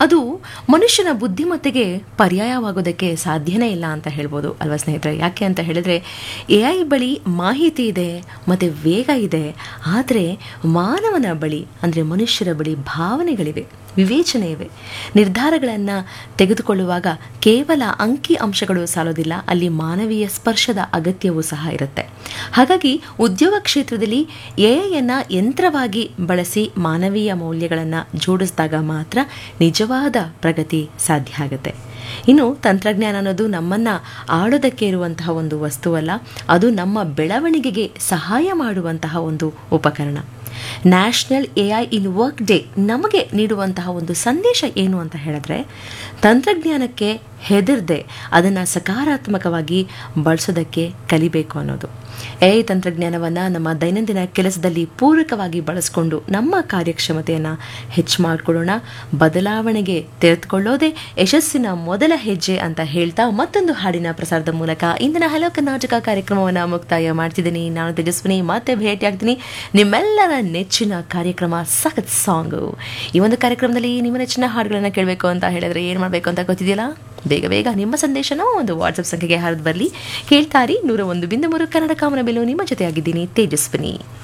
ಅದು ಮನುಷ್ಯನ ಬುದ್ಧಿಮತ್ತೆಗೆ ಪರ್ಯಾಯವಾಗೋದಕ್ಕೆ ಸಾಧ್ಯನೇ ಇಲ್ಲ ಅಂತ ಹೇಳ್ಬೋದು ಅಲ್ವಾ ಸ್ನೇಹಿತರೆ ಯಾಕೆ ಅಂತ ಹೇಳಿದ್ರೆ ಎ ಐ ಬಳಿ ಮಾಹಿತಿ ಇದೆ ಮತ್ತು ವೇಗ ಇದೆ ಆದರೆ ಮಾನವನ ಬಳಿ ಅಂದರೆ ಮನುಷ್ಯರ ಬಳಿ ಭಾವನೆಗಳಿವೆ ವಿವೇಚನೆ ಇವೆ ನಿರ್ಧಾರಗಳನ್ನು ತೆಗೆದುಕೊಳ್ಳುವಾಗ ಕೇವಲ ಅಂಕಿ ಅಂಶಗಳು ಸಾಲೋದಿಲ್ಲ ಅಲ್ಲಿ ಮಾನವೀಯ ಸ್ಪರ್ಶದ ಅಗತ್ಯವೂ ಸಹ ಇರುತ್ತೆ ಹಾಗಾಗಿ ಉದ್ಯೋಗ ಕ್ಷೇತ್ರದಲ್ಲಿ ಎಐಯನ್ನು ಯಂತ್ರವಾಗಿ ಬಳಸಿ ಮಾನವೀಯ ಮೌಲ್ಯಗಳನ್ನು ಜೋಡಿಸಿದಾಗ ಮಾತ್ರ ನಿಜವಾದ ಪ್ರಗತಿ ಸಾಧ್ಯ ಆಗುತ್ತೆ ಇನ್ನು ತಂತ್ರಜ್ಞಾನ ಅನ್ನೋದು ನಮ್ಮನ್ನು ಆಳೋದಕ್ಕೆ ಇರುವಂತಹ ಒಂದು ವಸ್ತುವಲ್ಲ ಅದು ನಮ್ಮ ಬೆಳವಣಿಗೆಗೆ ಸಹಾಯ ಮಾಡುವಂತಹ ಒಂದು ಉಪಕರಣ national A I in work day ನಮಗೆ ನೀಡುವಂತಹ ಒಂದು ಸಂದೇಶ ಏನು ಅಂತ ಹೇಳಿದ್ರೆ ತಂತ್ರಜ್ಞಾನಕ್ಕೆ ಹೆದರದೆ ಅದನ್ನು ಸಕಾರಾತ್ಮಕವಾಗಿ ಬಳಸೋದಕ್ಕೆ ಕಲಿಬೇಕು ಅನ್ನೋದು ಎ ಐ ತಂತ್ರಜ್ಞಾನವನ್ನು ನಮ್ಮ ದೈನಂದಿನ ಕೆಲಸದಲ್ಲಿ ಪೂರಕವಾಗಿ ಬಳಸಿಕೊಂಡು ನಮ್ಮ ಕಾರ್ಯಕ್ಷಮತೆಯನ್ನು ಹೆಚ್ಚು ಮಾಡಿಕೊಳ್ಳೋಣ ಬದಲಾವಣೆಗೆ ತೆರೆದುಕೊಳ್ಳೋದೇ ಯಶಸ್ಸಿನ ಮೊದಲ ಹೆಜ್ಜೆ ಅಂತ ಹೇಳ್ತಾ ಮತ್ತೊಂದು ಹಾಡಿನ ಪ್ರಸಾರದ ಮೂಲಕ ಇಂದಿನ ಹಲೋ ಕರ್ನಾಟಕ ಕಾರ್ಯಕ್ರಮವನ್ನು ಮುಕ್ತಾಯ ಮಾಡ್ತಿದ್ದೀನಿ ನಾನು ತೇಜಸ್ವಿನಿ ಮತ್ತೆ ಭೇಟಿಯಾಗ್ತೀನಿ ನಿಮ್ಮೆಲ್ಲರ ನೆಚ್ಚಿನ ಕಾರ್ಯಕ್ರಮ ಸಖತ್ ಸಾಂಗು ಈ ಒಂದು ಕಾರ್ಯಕ್ರಮದಲ್ಲಿ ನಿಮ್ಮ ನೆಚ್ಚಿನ ಹಾಡುಗಳನ್ನು ಕೇಳಬೇಕು ಅಂತ ಹೇಳಿದ್ರೆ ಏನು ಮಾಡಬೇಕು ಅಂತ ಗೊತ್ತಿದೆಯಲ್ಲ ಬೇಗ ಬೇಗ ನಿಮ್ಮ ಸಂದೇಶನ ಒಂದು ವಾಟ್ಸಪ್ ಸಂಖ್ಯೆಗೆ ಹರಿದು ಬರಲಿ ಕೇಳ್ತಾರಿ ನೂರ ಒಂದು ಬಿಂದು ಮೂರು ಕನ್ನಡ ಕಾಮನ ಬೆಲು ನಿಮ್ಮ ಜೊತೆಯಾಗಿದ್ದೀನಿ ತೇಜಸ್ವಿನಿ